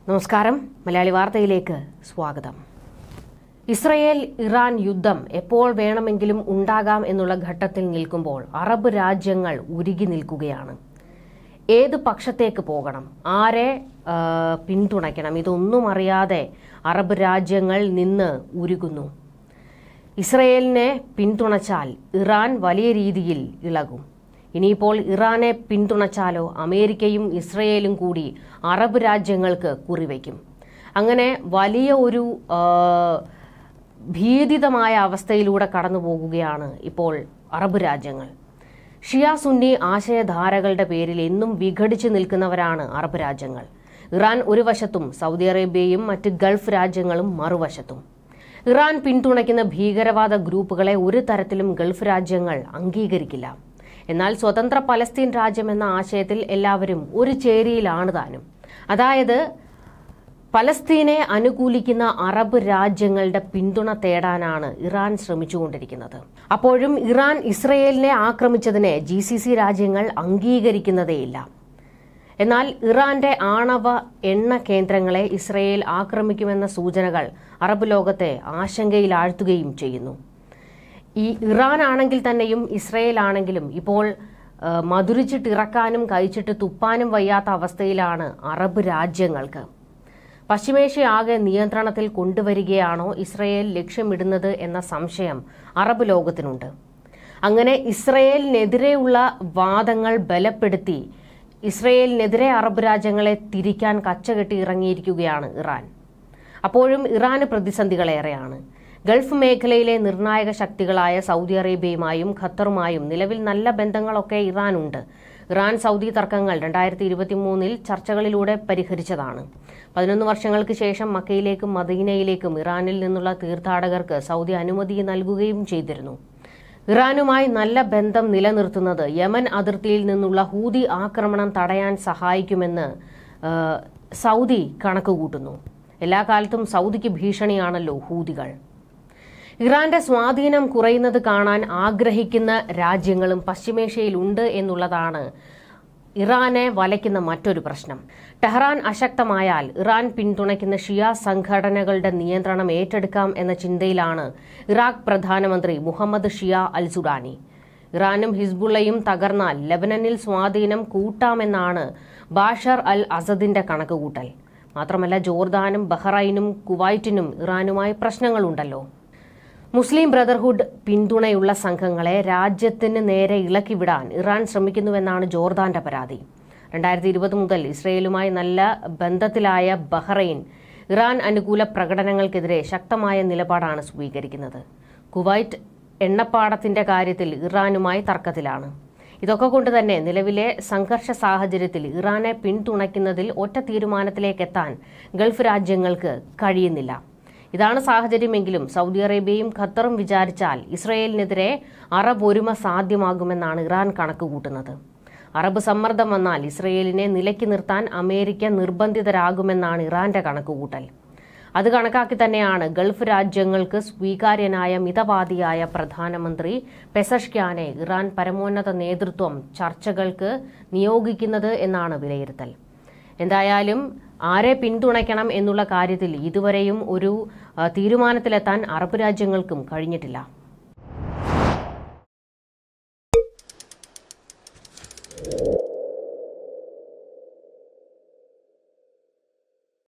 നമസ്കാരം മലയാളി വാർത്തയിലേക്ക് സ്വാഗതം ഇസ്രയേൽ ഇറാൻ യുദ്ധം എപ്പോൾ വേണമെങ്കിലും ഉണ്ടാകാം എന്നുള്ള ഘട്ടത്തിൽ നിൽക്കുമ്പോൾ അറബ് രാജ്യങ്ങൾ ഉരുകി നിൽക്കുകയാണ് ഏത് പക്ഷത്തേക്ക് പോകണം ആരെ ആ, പിന്തുണയ്ക്കണം ഇതൊന്നും അറിയാതെ അറബ് രാജ്യങ്ങൾ നിന്ന് ഉരുകുന്നു ഇസ്രയേലിനെ പിന്തുണച്ചാൽ ഇറാൻ വലിയ രീതിയിൽ ഇളകും ഇനിയിപ്പോൾ ഇറാനെ പിന്തുണച്ചാലോ അമേരിക്കയും ഇസ്രയേലും കൂടി അറബ് രാജ്യങ്ങൾക്ക് കുറിവയ്ക്കും അങ്ങനെ വലിയ ഒരു ആ, ഭീതിതമായ അവസ്ഥയിലൂടെ കടന്നു പോകുകയാണ് ഇപ്പോൾ അറബ് രാജ്യങ്ങൾ ഷിയ സുന്നി ആശയധാരകളുടെ പേരിൽ എന്നും വിഘടിച്ചു നിൽക്കുന്നവരാണ് അറബ് രാജ്യങ്ങൾ ഇറാൻ ഒരു വശത്തും സൗദി അറേബ്യയും മറ്റ് ഗൾഫ് രാജ്യങ്ങളും മറുവശത്തും ഇറാൻ പിന്തുണയ്ക്കുന്ന ഭീകരവാദ ഗ്രൂപ്പുകളെ ഒരു തരത്തിലും ഗൾഫ് രാജ്യങ്ങൾ അംഗീകരിക്കില്ല എന്നാൽ സ്വതന്ത്ര പലസ്തീൻ രാജ്യം എന്ന ആശയത്തിൽ എല്ലാവരും ഒരു ചേരിയിലാണ് താനും അതായത് പലസ്തീനെ അനുകൂലിക്കുന്ന അറബ് രാജ്യങ്ങളുടെ പിന്തുണ തേടാനാണ് ഇറാൻ ശ്രമിച്ചുകൊണ്ടിരിക്കുന്നത് അപ്പോഴും ഇറാൻ ഇസ്രയേലിനെ ആക്രമിച്ചതിനെ ജി സി സി രാജ്യങ്ങൾ അംഗീകരിക്കുന്നതേയില്ല എന്നാൽ ഇറാന്റെ ആണവ എണ്ണ കേന്ദ്രങ്ങളെ ഇസ്രയേൽ ആക്രമിക്കുമെന്ന സൂചനകൾ അറബ് ലോകത്തെ ആശങ്കയിലാഴ്ത്തുകയും ചെയ്യുന്നു ഈ ഇറാൻ ആണെങ്കിൽ തന്നെയും ഇസ്രയേൽ ആണെങ്കിലും ഇപ്പോൾ ആ, മധുരിച്ചിട്ടിറക്കാനും കഴിച്ചിട്ട് തുപ്പാനും വയ്യാത്ത അവസ്ഥയിലാണ് അറബ് രാജ്യങ്ങൾക്ക് പശ്ചിമേഷ്യ ആകെ നിയന്ത്രണത്തിൽ കൊണ്ടുവരികയാണോ ഇസ്രയേൽ ലക്ഷ്യമിടുന്നത് എന്ന സംശയം അറബ് ലോകത്തിനുണ്ട് അങ്ങനെ ഇസ്രയേലിനെതിരെയുള്ള വാദങ്ങൾ ബലപ്പെടുത്തി ഇസ്രയേലിനെതിരെ അറബ് രാജ്യങ്ങളെ തിരിക്കാൻ കച്ചകെട്ടി ഇറങ്ങിയിരിക്കുകയാണ് ഇറാൻ അപ്പോഴും ഇറാന് പ്രതിസന്ധികളേറെയാണ് ഗൾഫ് മേഖലയിലെ നിർണായക ശക്തികളായ സൗദി അറേബ്യയുമായും ഖത്തറുമായും നിലവിൽ നല്ല ബന്ധങ്ങളൊക്കെ ഇറാനുണ്ട് ഇറാൻ സൗദി തർക്കങ്ങൾ രണ്ടായിരത്തി ഇരുപത്തി മൂന്നിൽ ചർച്ചകളിലൂടെ പരിഹരിച്ചതാണ് പതിനൊന്ന് വർഷങ്ങൾക്ക് ശേഷം മക്കയിലേക്കും മദീനയിലേക്കും ഇറാനിൽ നിന്നുള്ള തീർത്ഥാടകർക്ക് സൗദി അനുമതി നൽകുകയും ചെയ്തിരുന്നു ഇറാനുമായി നല്ല ബന്ധം നിലനിർത്തുന്നത് യമൻ അതിർത്തിയിൽ നിന്നുള്ള ഹൂതി ആക്രമണം തടയാൻ സഹായിക്കുമെന്ന് ആ, സൗദി കണക്കുകൂട്ടുന്നു എല്ലാ കാലത്തും സൗദിക്ക് ഭീഷണിയാണല്ലോ ഹൂതികൾ ഇറാന്റെ സ്വാധീനം കുറയുന്നത് കാണാൻ ആഗ്രഹിക്കുന്ന രാജ്യങ്ങളും പശ്ചിമേഷ്യയിലുണ്ട് എന്നുള്ളതാണ് ഇറാനെ വലയ്ക്കുന്ന മറ്റൊരു പ്രശ്നം ടെഹ്റാൻ അശക്തമായാൽ ഇറാൻ പിന്തുണയ്ക്കുന്ന ഷിയ സംഘടനകളുടെ നിയന്ത്രണം ഏറ്റെടുക്കാം എന്ന ചിന്തയിലാണ് ഇറാഖ് പ്രധാനമന്ത്രി മുഹമ്മദ് ഷിയ അൽ സുഡാനി ഇറാനും ഹിസ്ബുള്ളയും തകർന്നാൽ ലെബനനിൽ സ്വാധീനം കൂട്ടാമെന്നാണ് ബാഷർ അൽ അസദിന്റെ കണക്കുകൂട്ടൽ മാത്രമല്ല ജോർദാനും ബഹ്റൈനും കുവൈറ്റിനും ഇറാനുമായി പ്രശ്നങ്ങളുണ്ടല്ലോ മുസ്ലിം ബ്രദർഹുഡ് പിന്തുണയുള്ള സംഘങ്ങളെ രാജ്യത്തിന് നേരെ ഇളക്കിവിടാൻ ഇറാൻ ശ്രമിക്കുന്നുവെന്നാണ് ജോർദാന്റെ പരാതി രണ്ടായിരത്തി ഇരുപത് മുതൽ ഇസ്രയേലുമായി നല്ല ബന്ധത്തിലായ ബഹ്റൈൻ ഇറാൻ അനുകൂല പ്രകടനങ്ങൾക്കെതിരെ ശക്തമായ നിലപാടാണ് സ്വീകരിക്കുന്നത് കുവൈറ്റ് എണ്ണപ്പാടത്തിന്റെ കാര്യത്തിൽ ഇറാനുമായി തർക്കത്തിലാണ് ഇതൊക്കെ കൊണ്ട് തന്നെ നിലവിലെ സംഘർഷ സാഹചര്യത്തിൽ ഇറാനെ പിന്തുണയ്ക്കുന്നതിൽ ഒറ്റ തീരുമാനത്തിലേക്കെത്താൻ ഗൾഫ് രാജ്യങ്ങൾക്ക് കഴിയുന്നില്ല ഇതാണ് സാഹചര്യമെങ്കിലും സൗദി അറേബ്യയും ഖത്തറും വിചാരിച്ചാൽ ഇസ്രയേലിനെതിരെ അറബ് ഒരുമ സാധ്യമാകുമെന്നാണ് ഇറാൻ കണക്കുകൂട്ടുന്നത് അറബ് സമ്മർദ്ദം വന്നാൽ ഇസ്രയേലിനെ നിലയ്ക്ക് നിർത്താൻ അമേരിക്ക നിർബന്ധിതരാകുമെന്നാണ് ഇറാന്റെ കണക്കുകൂട്ടൽ അത് കണക്കാക്കി തന്നെയാണ് ഗൾഫ് രാജ്യങ്ങൾക്ക് സ്വീകാര്യനായ മിതവാദിയായ പ്രധാനമന്ത്രി പെസഷ്ക്യാനെ ഇറാൻ പരമോന്നത നേതൃത്വം ചർച്ചകൾക്ക് നിയോഗിക്കുന്നത് എന്നാണ് വിലയിരുത്തൽ എന്തായാലും ആരെ പിന്തുണയ്ക്കണം എന്നുള്ള കാര്യത്തിൽ ഇതുവരെയും ഒരു ആ, തീരുമാനത്തിലെത്താൻ അറബ് രാജ്യങ്ങൾക്കും കഴിഞ്ഞിട്ടില്ല